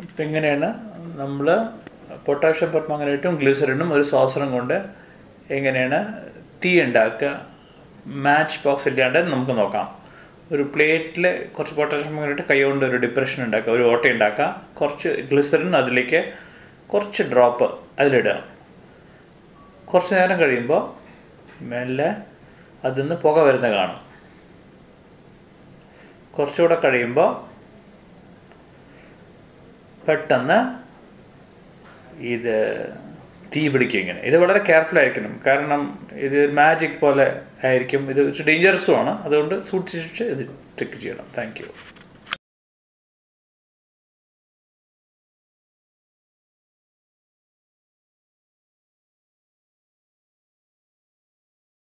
ഇപ്പം ഇങ്ങനെയാണ് നമ്മൾ പൊട്ടാഷ്യം പെർമാംഗനേറ്റും ഗ്ലിസറിനും ഒരു സോസറും കൊണ്ട് എങ്ങനെയാണ് തീ ഉണ്ടാക്കുക മാച്ച് ബോക്സ് ഇല്ലാണ്ട് നമുക്ക് നോക്കാം ഒരു പ്ലേറ്റിൽ കുറച്ച് പൊട്ടാഷ്യം പെർമാംഗനേറ്റ് കൈ കൊണ്ട് ഒരു ഡിപ്രഷൻ ഉണ്ടാക്കുക ഒരു ഓട്ട ഉണ്ടാക്കുക കുറച്ച് ഗ്ലിസറിൻ അതിലേക്ക് കുറച്ച് ഡ്രോപ്പ് അതിലിടുക കുറച്ച് നേരം കഴിയുമ്പോൾ മെല്ലെ അതിൽ നിന്ന് പുക വരുന്ന കാണും കുറച്ചുകൂടെ കഴിയുമ്പോൾ പെട്ടെന്ന് ഇത് തീ പിടിക്കും ഇങ്ങനെ ഇത് വളരെ കെയർഫുൾ ആയിരിക്കണം കാരണം ഇത് മാജിക് പോലെ ആയിരിക്കും ഇത് ഡേഞ്ചറസും ആണ് അതുകൊണ്ട് സൂക്ഷിച്ചിട്ട് ഇത് ചെക്ക് ചെയ്യണം താങ്ക് യു